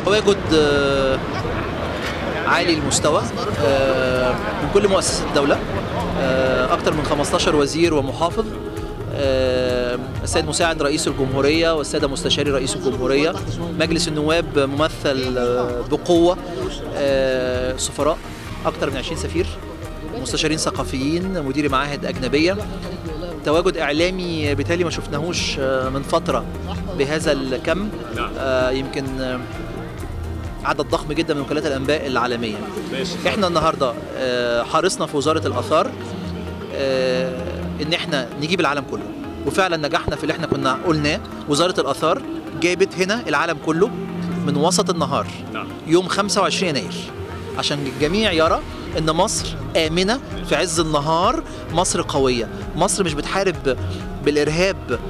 تواجد آه، عالي المستوى آه، من كل مؤسسات الدولة آه، أكثر من 15 وزير ومحافظ آه، السيد مساعد رئيس الجمهورية والسادة مستشاري رئيس الجمهورية مجلس النواب ممثل آه، بقوة آه، سفراء أكثر من 20 سفير مستشارين ثقافيين مدير معاهد أجنبية تواجد إعلامي بالتالي ما شفناهوش آه، من فترة بهذا الكم نعم. آه، يمكن آه، عدد ضخم جدا من وكالات الانباء العالميه ماشي احنا النهارده آه، حرصنا في وزاره الاثار آه، ان احنا نجيب العالم كله وفعلا نجحنا في اللي احنا كنا قلناه وزاره الاثار جابت هنا العالم كله من وسط النهار نعم يوم 25 يناير عشان الجميع يرى ان مصر امنه في عز النهار مصر قويه مصر مش بتحارب بالارهاب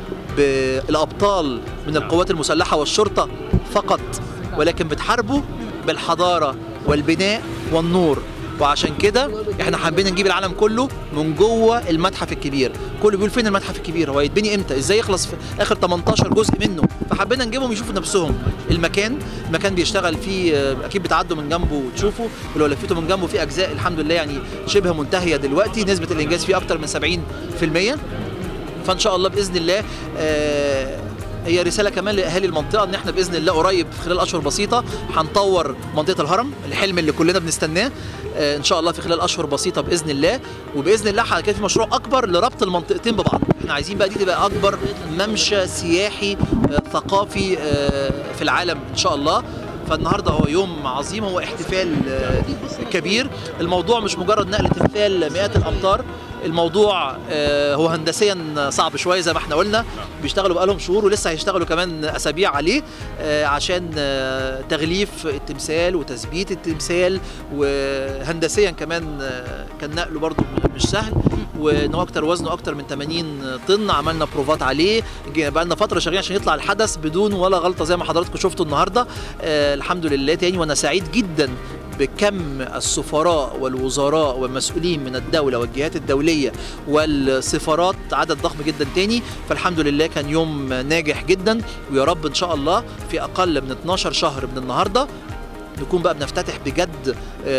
بالابطال من القوات المسلحه والشرطه فقط ولكن بتحاربه بالحضاره والبناء والنور وعشان كده احنا حابين نجيب العالم كله من جوه المتحف الكبير كله بيقول فين المتحف الكبير هو يتبني امتى ازاي يخلص في اخر 18 جزء منه فحبينا نجيبهم يشوفوا نفسهم المكان المكان بيشتغل فيه آه، اكيد بتعدوا من جنبه وتشوفوا ولو لفيتوا من جنبه في اجزاء الحمد لله يعني شبه منتهيه دلوقتي نسبه الانجاز فيه اكتر من 70% فان شاء الله باذن الله آه، هي رساله كمان لاهالي المنطقه ان احنا باذن الله قريب خلال اشهر بسيطه هنطور منطقه الهرم الحلم اللي كلنا بنستناه آه، ان شاء الله في خلال اشهر بسيطه باذن الله وباذن الله هيكون في مشروع اكبر لربط المنطقتين ببعض احنا عايزين بقى دي تبقى اكبر ممشى سياحي آه، ثقافي آه، في العالم ان شاء الله فالنهارده هو يوم عظيم هو احتفال آه، كبير الموضوع مش مجرد نقل تمثال مئات الامتار الموضوع آه، هو هندسيا صعب شويه زي ما احنا قلنا بيشتغلوا بقالهم شهور ولسه هيشتغلوا كمان اسابيع عليه آه، عشان آه، تغليف التمثال وتثبيت التمثال وهندسيا كمان آه، كان نقله برضو مش سهل وان هو اكتر وزنه اكتر من 80 طن عملنا بروفات عليه بقى لنا فتره شغالين عشان يطلع الحدث بدون ولا غلطه زي ما حضراتكم شفتوا النهارده آه، الحمد لله تاني وانا سعيد جدا بكم السفراء والوزراء والمسؤولين من الدولة والجهات الدولية والسفارات عدد ضخم جدا تاني فالحمد لله كان يوم ناجح جدا ويا رب إن شاء الله في أقل من 12 شهر من النهاردة نكون بقى بنفتتح بجد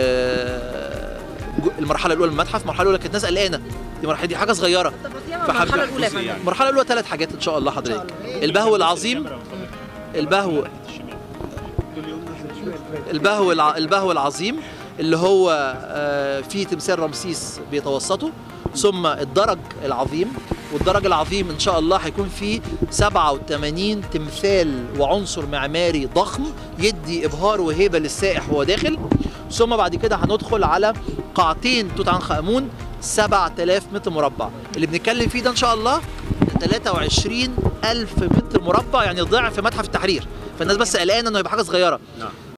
آه، جو- المرحلة الأولى من المتحف المرحلة الأولى كانت ناس قلقانة دي مرحلة دي حاجة صغيرة فحب- المرحله الاولى يا فندم المرحلة الأولى ثلاث حاجات إن شاء الله حضرتك البهو العظيم البهو البهو الع... البهو العظيم اللي هو آه، فيه تمثال رمسيس بيتوسطه ثم الدرج العظيم والدرج العظيم ان شاء الله هيكون فيه 87 تمثال وعنصر معماري ضخم يدي ابهار وهيبه للسائح وهو داخل ثم بعد كده هندخل على قاعتين توت عنخ امون 7000 متر مربع اللي بنتكلم فيه ده ان شاء الله 23 ألف متر مربع يعني ضعف متحف التحرير فالناس بس قلقانه انه يبقى حاجه صغيره نعم